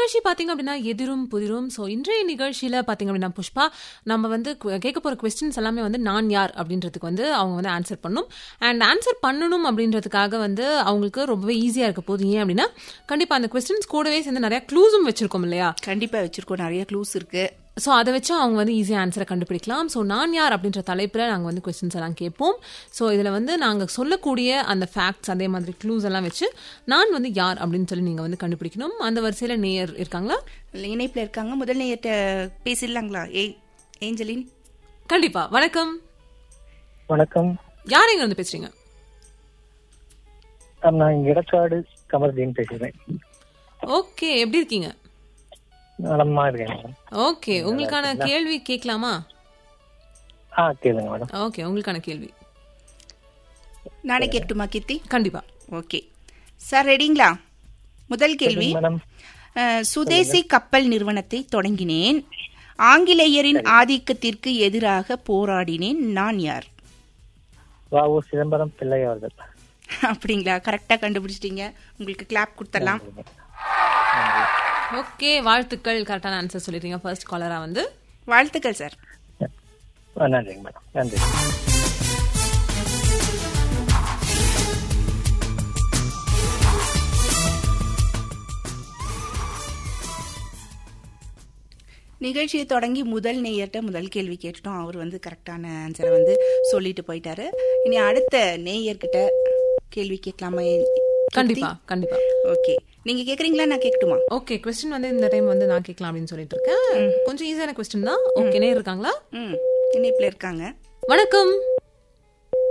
நிகழ்ச்சி பாத்தீங்க அப்படின்னா எதிரும் புதிரும் ஸோ இன்றைய நிகழ்ச்சியில பாத்தீங்க அப்படின்னா புஷ்பா நம்ம வந்து கு- கேட்க போற கொஸ்டின்ஸ் எல்லாமே வந்து நான் யார் அப்படின்றதுக்கு வந்து அவங்க வந்து ஆன்சர் பண்ணணும் அண்ட் ஆன்சர் பண்ணணும் அப்படின்றதுக்காக வந்து அவங்களுக்கு ரொம்பவே ஈஸியா இருக்க போகுது ஏன் அப்படின்னா கண்டிப்பா அந்த கொஸ்டின்ஸ் கூடவே சேர்ந்து நிறைய க்ளூஸும் வச்சிருக்கோம் இல்லையா கண்டிப்பா வச்சிருக்கோம் நிறைய க்ளூஸ் இருக்கு ஸோ அதை வச்சு அவங்க வந்து ஈஸியாக ஆன்சரை கண்டுபிடிக்கலாம் ஸோ நான் யார் அப்படின்ற தலைப்பில் நாங்கள் வந்து கொஸ்டின்ஸ் எல்லாம் கேட்போம் ஸோ இதில் வந்து நாங்கள் சொல்லக்கூடிய அந்த ஃபேக்ட்ஸ் அதே மாதிரி க்ளூஸ் எல்லாம் வச்சு நான் வந்து யார் அப்படின்னு சொல்லி நீங்கள் வந்து கண்டுபிடிக்கணும் அந்த வரிசையில் நேயர் இருக்காங்களா இணைப்புல இருக்காங்க முதல் நேயர்கிட்ட பேசிடலாங்களா ஏய் ஏஞ்சலின் கண்டிப்பா வணக்கம் வணக்கம் யார் எங்க வந்து பேசுறீங்க சார் நான் இங்க இடக்காடு கமர்தீன் பேசுறேன் ஓகே எப்படி இருக்கீங்க நலமா இருக்கேன் மேடம் ஓகே உங்களுக்கான கேள்வி கேட்கலாமா ஆ கேளுங்க மேடம் ஓகே உங்களுக்கான கேள்வி நானே கேட்டுமா கீர்த்தி கண்டிப்பா ஓகே சார் ரெடிங்களா முதல் கேள்வி மேடம் அஹ், சுதேசி கப்பல் நிறுவனத்தை தொடங்கினேன் ஆங்கிலேயரின் ஆதிக்கத்திற்கு எதிராக போராடினேன் நான் யார் வாவு சிதம்பரம் பிள்ளை அவர்கள் அப்படிங்களா கரெக்டா கண்டுபிடிச்சிட்டீங்க உங்களுக்கு கிளாப் கொடுத்துடலாம் ஓகே வாழ்த்துக்கள் கரெக்டான ஆன்சர் சொல்லிட்டீங்க ஃபர்ஸ்ட் காலரா வந்து வாழ்த்துக்கள் சார் ஆ, நன்றிங்க மேடம் நன்றி நிகழ்ச்சியை தொடங்கி முதல் நேயர்கிட்ட முதல் கேள்வி கேட்டுட்டோம் அவர் வந்து கரெக்டான ஆன்சரை வந்து சொல்லிட்டு போயிட்டாரு இனி அடுத்த நேயர்கிட்ட கேள்வி கேட்கலாமா கண்டிப்பா கண்டிப்பா ஓகே நீங்க கேக்குறீங்களா நான் கேட்கட்டுமா ஓகே கொஸ்டின் வந்து இந்த டைம் வந்து நான் கேட்கலாம் அப்படின்னு சொல்லிட்டு இருக்கேன் கொஞ்சம் ஈஸியான கொஸ்டின் தான் ஓகே இருக்காங்களா ம் இணைப்புல இருக்காங்க வணக்கம்